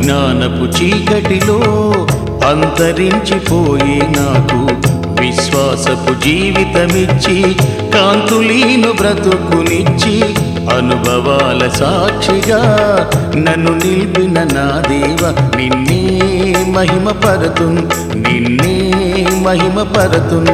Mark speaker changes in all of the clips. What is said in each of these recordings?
Speaker 1: అజ్ఞానపు చీకటిలో అంతరించిపోయే నాకు విశ్వాసపు జీవితమిచ్చి కాంతులీను బ్రతుకునిచ్చి అనుభవాల సాక్షిగా నన్ను నిలిపిన నా దేవ నిన్నే మహిమ పరతున్ నిన్నే మహిమ పరతున్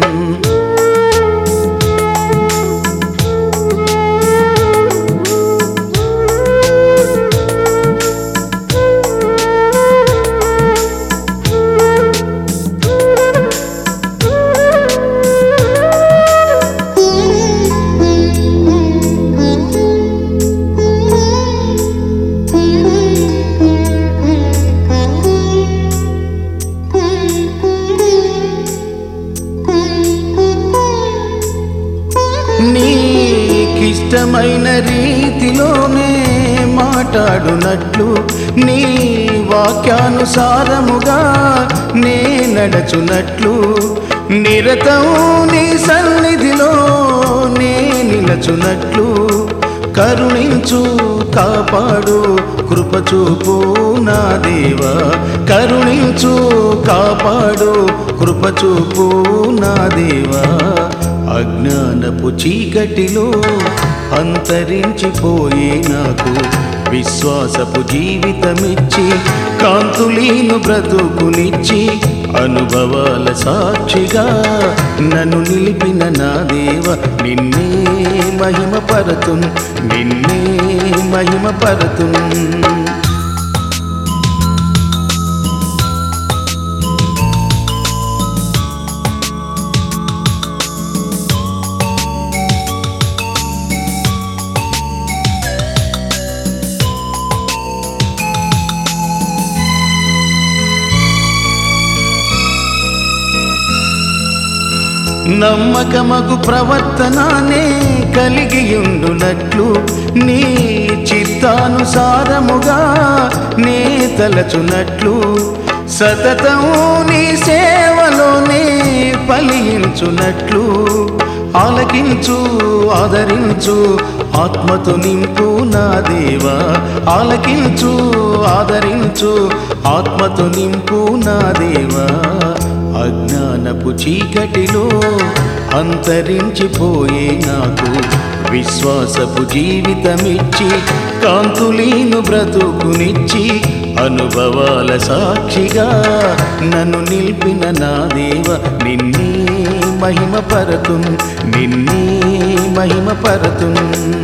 Speaker 1: నీకిష్టమైన రీతిలోనే మాట్లాడునట్లు నీ వాక్యానుసారముగా నే నడచునట్లు నిరతం నీ సన్నిధిలో నే నిలచునట్లు కరుణించు కాపాడు కృపచూపు నా దేవా కరుణించు కాపాడు కృపచూపు నా దేవా అజ్ఞానపు చీకటిలో అంతరించిపోయే నాకు విశ్వాసపు జీవితమిచ్చి కాంతులీను బ్రతుకునిచ్చి అనుభవాల సాక్షిగా నన్ను నిలిపిన నా దేవ నిన్నే మహిమ పరతున్ నిన్నే మహిమ పరతున్ నమ్మకమగు ప్రవర్తనానే కలిగియుండునట్లు నీ చిత్తానుసారముగా నే తలచునట్లు సతతం నీ సేవలోనే ఫలించునట్లు ఆలకించు ఆదరించు ఆత్మతో నింపు నా దేవా ఆలకించు ఆదరించు ఆత్మతో నింపు నా దేవా అజ్ఞానపు చీకటిలో అంతరించిపోయే నాకు విశ్వాసపు జీవితమిచ్చి కాంతులీను బ్రతుకునిచ్చి అనుభవాల సాక్షిగా నన్ను నిలిపిన నా దేవ నిన్నే మహిమ పరతున్ నిన్నే మహిమ పరతున్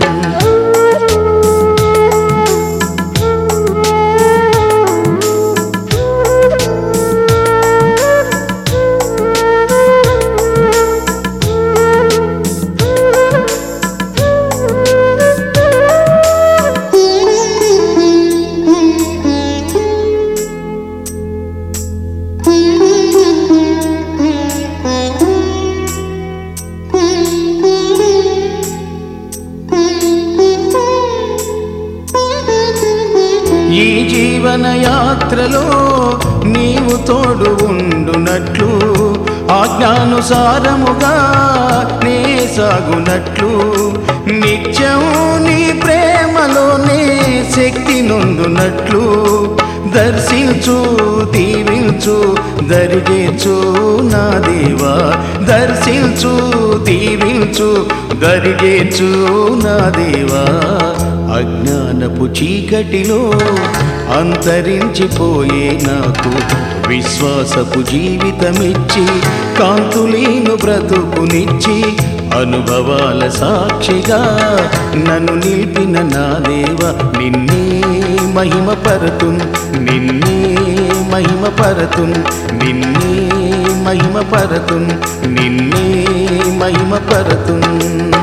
Speaker 1: ఈ జీవన యాత్రలో నీవు తోడు ఉండునట్లు ఆజ్ఞానుసారముగా నే సాగునట్లు నిత్యం నీ ప్రేమలోనే శక్తి నొందునట్లు దర్శించు దీవించు దరిచేచు నా దేవా దర్శించు దీవించు దరిచేచు నా దేవా అజ్ఞానపు చీకటిలో అంతరించిపోయే నాకు విశ్వాసపు జీవితమిచ్చి కాంతులీను బ్రతుకునిచ్చి అనుభవాల సాక్షిగా నన్ను నిలిపిన నా దేవ నిన్నే మహిమ పరతున్ నిన్నే మహిమ పరతున్ నిన్నే మహిమ పరతున్ నిన్నే మహిమ పరతున్